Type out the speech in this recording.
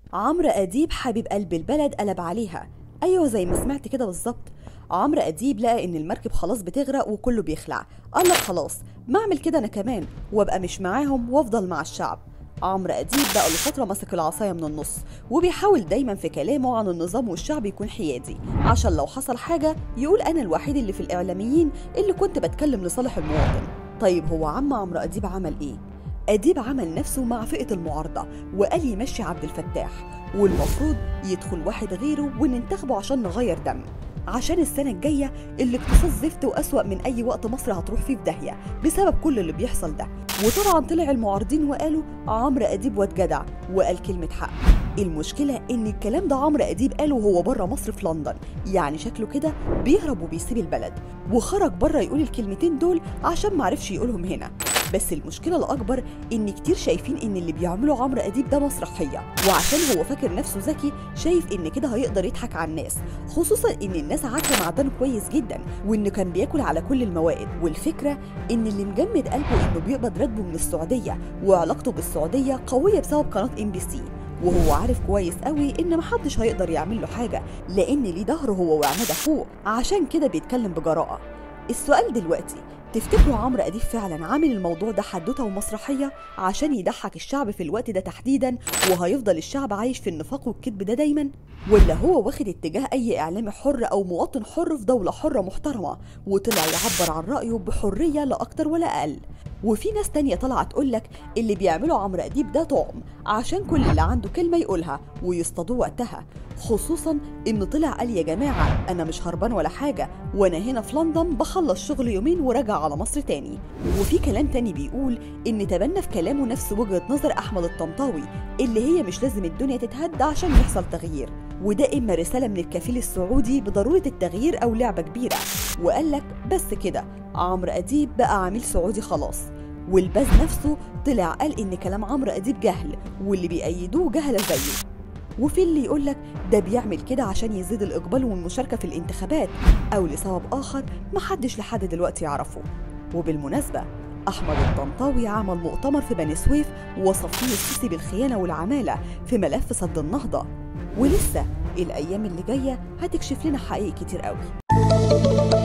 عمرو أديب حبيب قلب البلد قلب عليها أيوة زي ما سمعت كده بالظبط عمرو أديب لقى إن المركب خلاص بتغرق وكله بيخلع قال لك خلاص ما أعمل كده أنا كمان وأبقى مش معاهم وأفضل مع الشعب عمرو أديب بقى له فترة ماسك العصاية من النص وبيحاول دايما في كلامه عن النظام والشعب يكون حيادي عشان لو حصل حاجة يقول أنا الوحيد اللي في الإعلاميين اللي كنت بتكلم لصالح المواطن طيب هو عم عمرو أديب عمل إيه؟ أديب عمل نفسه مع فئة المعارضة وقال يمشي عبد الفتاح والمفروض يدخل واحد غيره وننتخبه عشان نغير دم عشان السنة الجاية الاقتصاد زفت وأسوأ من أي وقت مصر هتروح فيه في داهية بسبب كل اللي بيحصل ده وطبعا طلع المعارضين وقالوا عمرو أديب واد جدع وقال كلمة حق المشكلة إن الكلام ده عمرو أديب قاله وهو بره مصر في لندن يعني شكله كده بيهرب وبيسيب البلد وخرج بره يقول الكلمتين دول عشان معرفش يقولهم هنا بس المشكلة الأكبر إن كتير شايفين إن اللي بيعمله عمرو أديب ده مسرحية وعشان هو فاكر نفسه ذكي شايف إن كده هيقدر يضحك على الناس خصوصا إن الناس عارفة معدنه كويس جدا وإنه كان بياكل على كل الموائد والفكرة إن اللي مجمد قلبه إنه بيقبض راتبه من السعودية وعلاقته بالسعودية قوية بسبب قناة ام بي سي وهو عارف كويس قوي ان محدش هيقدر يعمل له حاجه لان ليه ظهره هو وعماد اخوه عشان كده بيتكلم بجراءه السؤال دلوقتي تفتكروا عمرو أديب فعلا عامل الموضوع ده حدوته ومسرحية عشان يضحك الشعب في الوقت ده تحديدا وهيفضل الشعب عايش في النفاق والكذب ده دايما ولا هو واخد اتجاه أي إعلامي حر أو مواطن حر في دولة حرة محترمة وطلع يعبر عن رأيه بحرية لا أكتر ولا أقل وفي ناس تانية طالعة تقولك اللي بيعمله عمرو أديب ده طعم عشان كل اللي عنده كلمة يقولها ويصطادوه وقتها خصوصا إنه طلع قال يا جماعة أنا مش هربان ولا حاجة وأنا هنا في لندن بخلص شغل يومين وراجع على مصر تاني وفي كلام تاني بيقول إن تبنى في كلامه نفس وجهة نظر أحمد الطنطاوي اللي هي مش لازم الدنيا تتهد عشان يحصل تغيير وده إما رسالة من الكفيل السعودي بضرورة التغيير أو لعبة كبيرة وقال لك بس كده عمرو أديب بقى عميل سعودي خلاص والباز نفسه طلع قال إن كلام عمرو أديب جهل واللي بيأيدوه جهلة زيه وفي اللي يقولك ده بيعمل كده عشان يزيد الإقبال والمشاركة في الانتخابات أو لسبب آخر محدش لحد دلوقتي يعرفه وبالمناسبة أحمد الطنطاوي عمل مؤتمر في بني سويف وصف فيه السيسي بالخيانة والعمالة في ملف سد النهضة ولسه الأيام اللي جاية هتكشف لنا حقائق كتير قوي